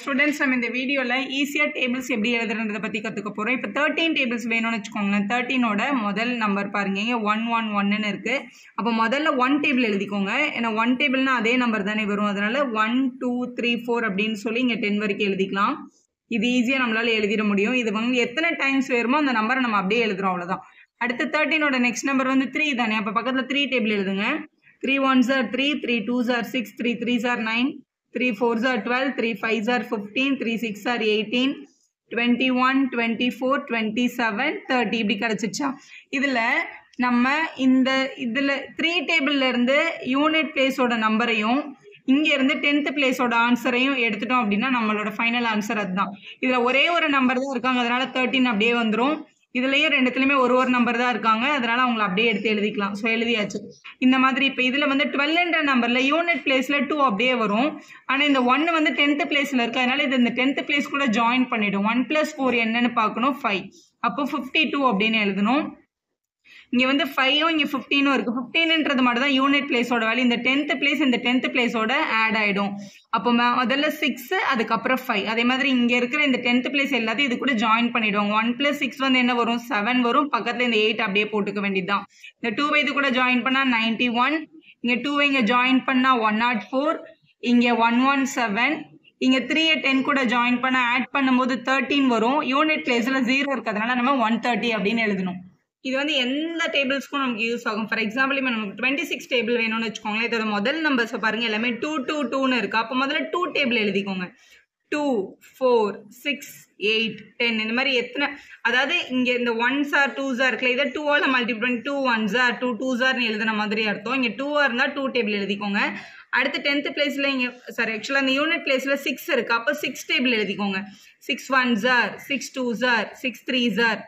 students நம்ம இந்த வீடியோவில் ஈஸியாக டேபிள்ஸ் எப்படி எழுதுறதை பற்றி கற்றுக்க போகிறோம் இப்போ தேர்ட்டீன் டேபிள்ஸ் வேணும்னு வச்சுக்கோங்களேன் தேர்ட்டீனோட முதல் நம்பர் பாருங்க இங்கே ஒன் ஒன் ஒன்னு இருக்குது அப்போ முதல்ல ஒன் டேபிள் எழுதிக்கோங்க ஏன்னா ஒன் டேபிள்னா அதே நம்பர் தானே வரும் அதனால ஒன் டூ த்ரீ ஃபோர் அப்படின்னு சொல்லி இங்கே டென் வரைக்கும் எழுதிக்கலாம் இது ஈஸியாக நம்மளால எழுதிட முடியும் இது வந்து எத்தனை டைம்ஸ் வருமோ அந்த நம்பரை நம்ம அப்படியே எழுதுறோம் அவ்வளோதான் அடுத்து தேர்ட்டீனோட நெக்ஸ்ட் நம்பர் வந்து த்ரீ தானே அப்போ பக்கத்தில் த்ரீ டேபிள் எழுதுங்க three ones are three three twos are six three threes are nine three fours are twelve three fives are fifteen three six are eighteen twenty one twenty four twenty seven thirty இப்படி கிடச்சிச்சா இதில் நம்ம இந்த இதில் three இருந்து unit பிளேஸோட நம்பரையும் இங்கேருந்து tenth பிளேஸோட ஆன்சரையும் எடுத்துட்டோம் அப்படின்னா நம்மளோட ஃபைனல் ஆன்சர் அதுதான் இதில் ஒரே ஒரு நம்பர் தான் இருக்காங்க அதனால தேர்ட்டின் அப்படியே வந்துடும் இதுலேயும் ரெண்டுத்துலையுமே ஒரு ஒரு நம்பர் தான் இருக்காங்க அதனால அவங்கள அப்படியே எடுத்து எழுதிக்கலாம் ஸோ எழுதியாச்சு இந்த மாதிரி இப்போ இதில் வந்து டுவெல்ன்ற நம்பரில் யூனிட் பிளேஸில் டூ அப்படியே வரும் ஆனால் இந்த ஒன்று வந்து டென்த்து பிளேஸில் இருக்கு அதனால இது இந்த டென்த்து பிளேஸ் கூட ஜாயின் பண்ணிடும் ஒன் ப்ளஸ் ஃபோர் என்னன்னு பார்க்கணும் ஃபைவ் அப்போ ஃபிஃப்டி டூ அப்படின்னு எழுதணும் இங்கே வந்து ஃபைவும் இங்கே ஃபிஃப்டீனும் இருக்குது ஃபிஃப்டீன்ன்றது மட்டும் தான் யூனிட் பிளேஸோட வேல்யூ இந்த டென்த்து பிளேஸ் இந்த டென்த்து பிளேஸோட ஆட் ஆகிடும் அப்போ ம- முதல்ல சிக்ஸு அதுக்கப்புறம் ஃபைவ் அதே மாதிரி இங்கே இருக்கிற இந்த டென்த்து பிளேஸ் எல்லாத்தையும் இது கூட ஜாயின் பண்ணிடுவாங்க ஒன் ப்ளஸ் சிக்ஸ் வந்து என்ன வரும் செவன் வரும் பக்கத்தில் இந்த எயிட் அப்படியே போட்டுக்க வேண்டியதுதான் இந்த டூ இது கூட ஜாயின் பண்ணால் நைன்டி ஒன் இங்கே டூவை இங்கே ஜாயின் பண்ணால் ஒன் நாட் ஃபோர் இங்கே ஒன் ஒன் செவன் இங்கே த்ரீயை டென் கூட ஜாயின் பண்ண ஆட் பண்ணும்போது தேர்ட்டீன் வரும் யூனிட் பிளேஸில் ஜீரோ இருக்கிறதுனால நம்ம ஒன் தேர்ட்டி அப்படின்னு எழுதணும் இது வந்து எந்த டேபிள்ஸ்க்கும் நமக்கு யூஸ் ஆகும் ஃபார் எக்ஸாம்பிள் இப்போ நமக்கு டுவெண்ட்டி சிக்ஸ் டேபிள் வேணும்னு வச்சுக்கோங்களேன் இதோட முதல் நம்பர்ஸை பாருங்க எல்லாமே டூ டூ டூன்னு இருக்கு அப்போ முதல்ல டூ டேபிள் எழுதிக்கோங்க two four six eight ten இந்த மாதிரி எத்தனை அதாவது இங்கே இந்த ஒன்ஸ் ஆர் டூஸ் ஆர் இருக்குல்ல இதை டூவால் மல்டிபிள் பண்ணி two ones are two twos ஆர்னு எழுதுன மாதிரி அர்த்தம் இங்கே டூவாக இருந்தால் டூ டேபிள் எழுதிக்கோங்க அடுத்து டென்த்து பிளேஸில் இங்கே சாரி ஆக்சுவலாக அந்த யூனிட் பிளேஸில் சிக்ஸ் இருக்குது அப்போ சிக்ஸ் டேபிள் எழுதிக்கோங்க six one are six two are six three are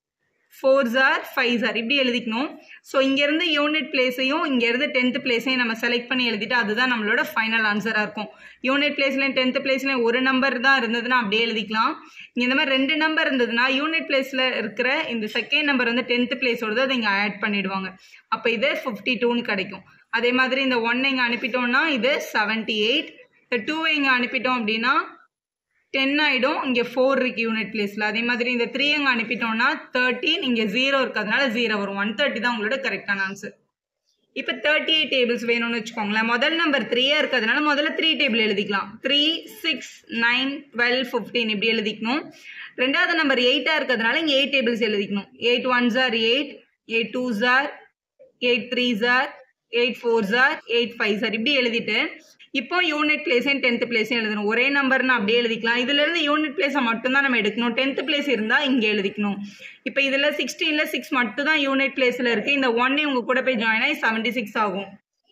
four are five jar இப்படி எழுதிக்கணும் ஸோ இங்கேருந்து யூனிட் பிளேஸையும் இங்கேருந்து டென்த்து பிளேஸையும் நம்ம செலக்ட் பண்ணி எழுதிட்டு அதுதான் நம்மளோட ஃபைனல் ஆன்சராக இருக்கும் யூனிட் பிளேஸ்லையும் டென்த்து பிளேஸ்லையும் ஒரு நம்பர் தான் இருந்ததுன்னா அப்படியே எழுதிக்கலாம் இங்கே இந்த மாதிரி ரெண்டு நம்பர் இருந்ததுன்னா யூனிட் பிளேஸில் இருக்கிற இந்த செகண்ட் நம்பர் வந்து டென்த்து பிளேஸோடது அதை இங்கே ஆட் பண்ணிடுவாங்க அப்போ இது ஃபிஃப்டி டூன்னு கிடைக்கும் அதே மாதிரி இந்த ஒன்னை இங்கே அனுப்பிட்டோம்னா இது செவன்ட்டி எயிட் இந்த டூவை இங்கே அனுப்பிட்டோம் அப்படின்னா டென் ஆகிடும் இங்கே ஃபோர் இருக்கு யூனிட் பிளேஸில் அதே மாதிரி இந்த த்ரீ அங்கே அனுப்பிட்டோம்னா தேர்ட்டீன் இங்கே ஜீரோ இருக்கிறதுனால ஜீரோ வரும் ஒன் தேர்ட்டி தான் உங்களோட கரெக்டான ஆன்சர் இப்போ தேர்ட்டி எயிட் டேபிள்ஸ் வேணும்னு வச்சுக்கோங்களேன் முதல் நம்பர் த்ரீயாக இருக்கிறதுனால முதல்ல த்ரீ டேபிள் எழுதிக்கலாம் three six nine twelve fifteen இப்படி எழுதிக்கணும் ரெண்டாவது நம்பர் எயிட்டாக இருக்கிறதுனால இங்கே எயிட் டேபிள்ஸ் எழுதிக்கணும் எயிட் ஒன் ஜார் எயிட் எயிட் டூ ஜார் எயிட் த்ரீ ஜார் எயிட் ஃபோர் ஜார் எயிட் ஃபைவ் ஜார் இப்படி எழுதிட்டு இப்போ யூனிட் பிளேஸையும் டென்த் பிளேஸையும் எழுதணும் ஒரே நம்பர்னு அப்படியே எழுதிக்கலாம் இதுல இருந்து யூனிட் பிளேஸை மட்டும் தான் நம்ம எடுக்கணும் டென்த் பிளேஸ் இருந்தால் இங்கே எழுதிக்கணும் இப்போ இதில் சிக்ஸ்டீனில் சிக்ஸ் மட்டும் தான் யூனிட் பிளேஸில் இருக்குது இந்த ஒன்னே உங்க கூட போய் ஜாயின் ஆகி செவன்ட்டி சிக்ஸ் ஆகும்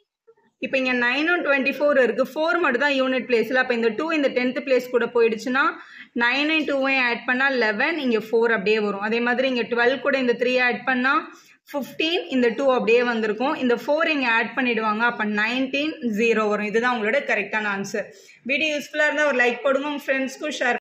இப்போ இங்கே நைனும் டுவெண்ட்டி ஃபோர் இருக்குது ஃபோர் மட்டும் தான் யூனிட் பிளேஸில் அப்போ இந்த டூ இந்த டென்த் பிளேஸ் கூட போயிடுச்சுன்னா நைனையும் டூவையும் ஆட் பண்ணால் லெவன் இங்கே ஃபோர் அப்படியே வரும் அதே மாதிரி இங்கே டுவெல் கூட இந்த த்ரீ ஆட் பண்ணால் ஃபிஃப்டீன் இந்த டூ அப்படியே வந்திருக்கும் இந்த ஃபோர் இங்கே ஆட் பண்ணிடுவாங்க அப்போ நைன்டீன் ஜீரோ வரும் இதுதான் உங்களோட கரெக்டான ஆன்சர் வீடியோ யூஸ்ஃபுல்லாக இருந்தால் ஒரு லைக் போடுங்க உங்கள் ஃப்ரெண்ட்ஸ்க்கும் ஷேர்